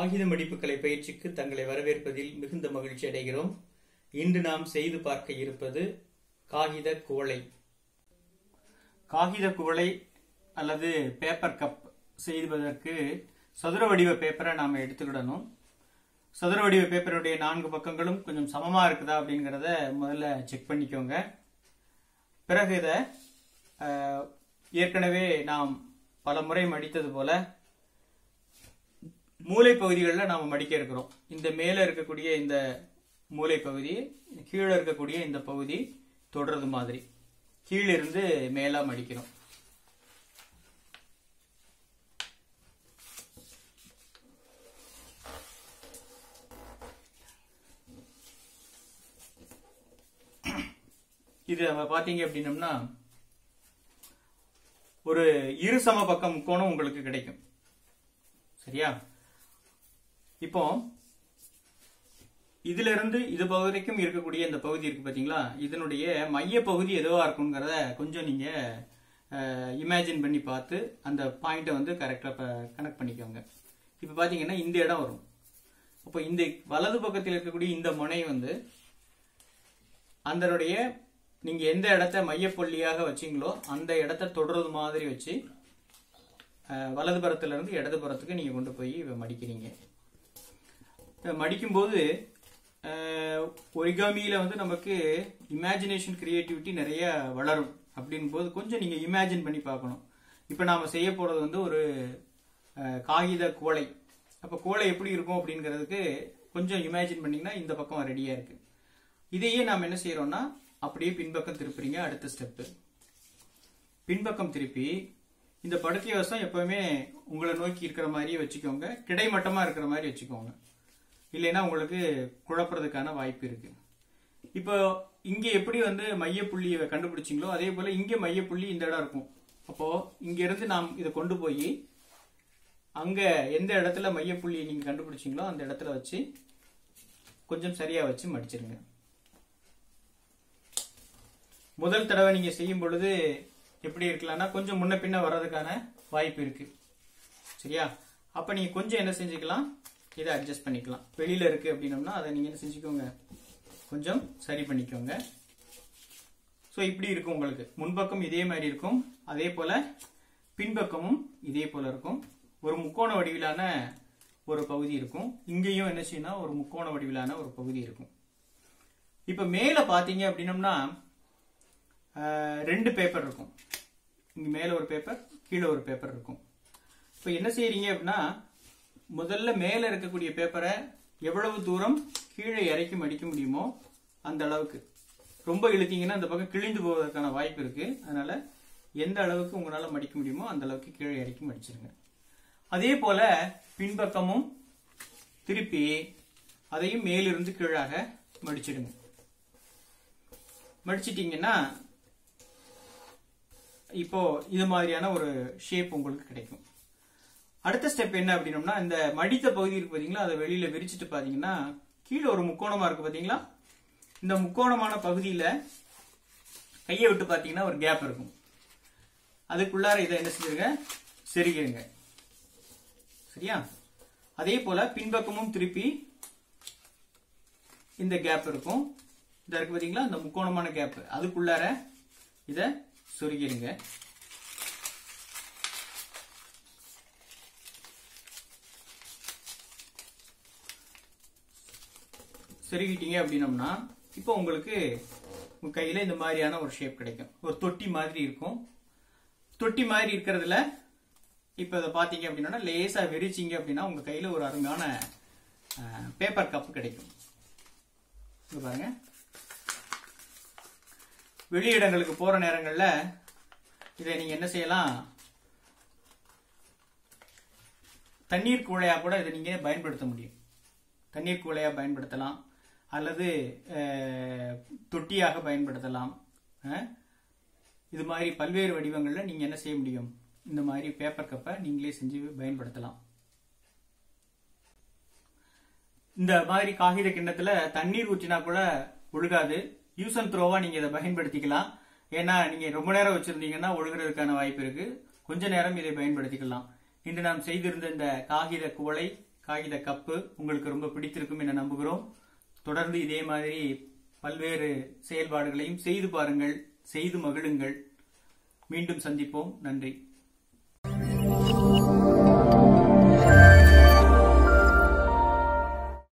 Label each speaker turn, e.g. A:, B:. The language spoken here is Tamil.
A: காகித மடிப்புக்கலை பயிற்சிக்கு தங்களை வரவேற்பதில் மிகுந்த மகிழ்ச்சி அடைகிறோம் இன்று நாம் செய்து பார்க்க இருப்பது காகித குவளை காகித குவளை அல்லது பேப்பர் கப் செய்வதற்கு சதுர வடிவ பேப்பரை நாம எடுத்துக்கிடணும் சதுர வடிவ பேப்பருடைய நான்கு பக்கங்களும் கொஞ்சம் சமமா இருக்குதா அப்படிங்கறத முதல்ல செக் பண்ணிக்கோங்க பிறகு இதை அஹ், ஏற்கனவே நாம் பல முறை மடித்தது போல மூலை பகுதிகளில் நாம மடிக்க இருக்கிறோம் இந்த மேல இருக்கக்கூடிய இந்த மூலை பகுதி கீழே இருக்கக்கூடிய இந்த பகுதி தொடர்றது மாதிரி கீழிருந்து மேலா மடிக்கிறோம் இது நம்ம பாத்தீங்க அப்படின்னம்னா ஒரு இரு சம பக்கம் முக்கோணம் உங்களுக்கு கிடைக்கும் சரியா இப்போ இதுல இருந்து இது வரைக்கும் இருக்கக்கூடிய இந்த பகுதி இருக்கு பாத்தீங்களா இதனுடைய மைய பகுதி எதுவா இருக்குங்கிறத கொஞ்சம் நீங்க இமேஜின் பண்ணி பார்த்து அந்த பாயிண்ட்டை வந்து கரெக்டா கனெக்ட் பண்ணிக்கோங்க இப்போ பாத்தீங்கன்னா இந்த இடம் வரும் அப்போ இந்த வலது பக்கத்தில் இருக்கக்கூடிய இந்த முனை வந்து அதனுடைய நீங்க எந்த இடத்த மையப்புள்ளியாக வச்சீங்களோ அந்த இடத்த தொடர்றது மாதிரி வச்சு அஹ், வலது புறத்துல இருந்து இடது புறத்துக்கு நீங்க கொண்டு போய் மடிக்கிறீங்க இப்ப மடிக்கும்போது ஒரிகாமியில வந்து நமக்கு இமேஜினேஷன் கிரியேட்டிவிட்டி நிறைய வளரும் அப்படின் போது கொஞ்சம் நீங்க இமேஜின் பண்ணி பார்க்கணும் இப்ப நாம செய்ய போறது வந்து ஒரு அஹ், காகித குவளை அப்ப குவளை எப்படி இருக்கும் அப்படிங்கிறதுக்கு கொஞ்சம் இமேஜின் பண்ணீங்கன்னா இந்த பக்கம் ரெடியா இருக்கு இதையே நாம் என்ன செய்யறோம்னா அப்படியே பின்பக்கம் திருப்புறீங்க அடுத்த ஸ்டெப்பு பின்பக்கம் திருப்பி இந்த படுக்கை வசம் எப்பவுமே உங்களை நோக்கி இருக்கிற மாதிரியே வச்சுக்கோங்க கிடைமட்டமா இருக்கிற மாதிரி வச்சுக்கோங்க இல்லைன்னா உங்களுக்கு குழப்புறதுக்கான வாய்ப்பு இருக்கு இப்போ இங்க எப்படி வந்து மையப்புள்ளியை கண்டுபிடிச்சிங்களோ அதே போல இங்க மையப்புள்ளி இந்த இடம் இருக்கும் அப்போ இங்க இருந்து நாம் இதை கொண்டு போய் அங்க எந்த இடத்துல மையப்புள்ளியை நீங்க கண்டுபிடிச்சீங்களோ அந்த இடத்துல வச்சு கொஞ்சம் சரியா வச்சு மடிச்சிருங்க முதல் தடவை நீங்க செய்யும் பொழுது எப்படி இருக்கலாம்னா கொஞ்சம் முன்ன பின்ன வர்றதுக்கான வாய்ப்பு இருக்கு சரியா அப்ப நீங்க கொஞ்சம் என்ன செஞ்சுக்கலாம் இதை அட்ஜஸ்ட் பண்ணிக்கலாம் வெளியில இருக்கு அப்படின்னம்னா அதை நீங்க என்ன செஞ்சுக்கோங்க கொஞ்சம் சரி பண்ணிக்கோங்க ஸோ இப்படி இருக்கும் உங்களுக்கு முன்பக்கம் இதே மாதிரி இருக்கும் அதே போல பின்பக்கமும் இதே போல இருக்கும் ஒரு முக்கோண வடிவிலான ஒரு பகுதி இருக்கும் இங்கேயும் என்ன செய்யணும் ஒரு முக்கோண வடிவிலான ஒரு பகுதி இருக்கும் இப்ப மேல பாத்தீங்க அப்படின்னம்னா ஆஹ், ரெண்டு பேப்பர் இருக்கும் இங்க மேல ஒரு பேப்பர் கீழே ஒரு பேப்பர் இருக்கும் இப்போ என்ன செய்றீங்க அப்படின்னா முதல்ல மேல இருக்கக்கூடிய பேப்பரை எவ்வளவு தூரம் கீழே இறக்கி மடிக்க முடியுமோ அந்த அளவுக்கு ரொம்ப இழுத்தீங்கன்னா அந்த பக்கம் கிழிந்து போவதற்கான வாய்ப்பு இருக்கு அதனால எந்த அளவுக்கு உங்களால மடிக்க முடியுமோ அந்த அளவுக்கு கீழே இறக்கி மடிச்சிருங்க அதே போல பின்பக்கமும் திருப்பி அதையும் மேலிருந்து கீழாக மடிச்சிடுங்க மடிச்சிட்டீங்கன்னா இப்போ இது மாதிரியான ஒரு ஷேப் உங்களுக்கு கிடைக்கும் அடுத்த ஸ்டெப் என்ன அப்படின்னம்னா இந்த மடித்த பகுதி இருக்கு பாத்தீங்களா அதை வெளியில விரிச்சிட்டு பாத்தீங்கன்னா கீழே ஒரு முக்கோணமா இருக்கு பாத்தீங்களா இந்த முக்கோணமான பகுதியில கையை விட்டு பாத்தீங்கன்னா ஒரு கேப் இருக்கும் அதுக்குள்ளார இதை என்ன செஞ்சிருங்க செருகிருங்க சரியா அதே போல பின்பக்கமும் திருப்பி இந்த கேப் இருக்கும் இந்த இருக்கு பாத்தீங்களா இந்த முக்கோணமான கேப் அதுக்குள்ளார இத சொருகிருங்க செருகிட்டீங்க அப்படின்னம்னா இப்போ உங்களுக்கு உங்க கையில இந்த மாதிரியான ஒரு ஷேப் கிடைக்கும் ஒரு தொட்டி மாதிரி இருக்கும் தொட்டி மாதிரி இருக்கிறதுல இப்போ இதை பார்த்தீங்க அப்படின்னா லேசா விரிச்சிங்க அப்படின்னா உங்க கையில ஒரு அருமையான பேப்பர் கப் கிடைக்கும் இங்க பாருங்க வெளியிடங்களுக்கு போற நேரங்கள்ல இதை நீங்க என்ன செய்யலாம் தண்ணீர் குழையா கூட இதை நீங்க பயன்படுத்த முடியும் தண்ணீர் குழையா பயன்படுத்தலாம் அல்லது அஹ், தொட்டியாக பயன்படுத்தலாம் அஹ், இது மாதிரி பல்வேறு வடிவங்கள்ல நீங்க என்ன செய்ய முடியும் இந்த மாதிரி பேப்பர் கப்பை நீங்களே செஞ்சு பயன்படுத்தலாம் இந்த மாதிரி காகித கிண்ணத்துல தண்ணீர் ஊற்றினா கூட ஒழுகாது யூஸ் அண்ட் த்ரோவா நீங்க இதை பயன்படுத்திக்கலாம் ஏன்னா நீங்க ரொம்ப நேரம் வச்சிருந்தீங்கன்னா ஒழுகுறதுக்கான வாய்ப்பு இருக்கு கொஞ்ச நேரம் இதை பயன்படுத்திக்கலாம் இன்று நாம் செய்திருந்த இந்த காகித குவளை காகித கப்பு உங்களுக்கு ரொம்ப பிடித்திருக்கும் என நம்புகிறோம் தொடர்ந்து இதே மாதிரி பல்வேறு செயல்பாடுகளையும் செய்து பாருங்கள் செய்து மகிழுங்கள் மீண்டும் சந்திப்போம் நன்றி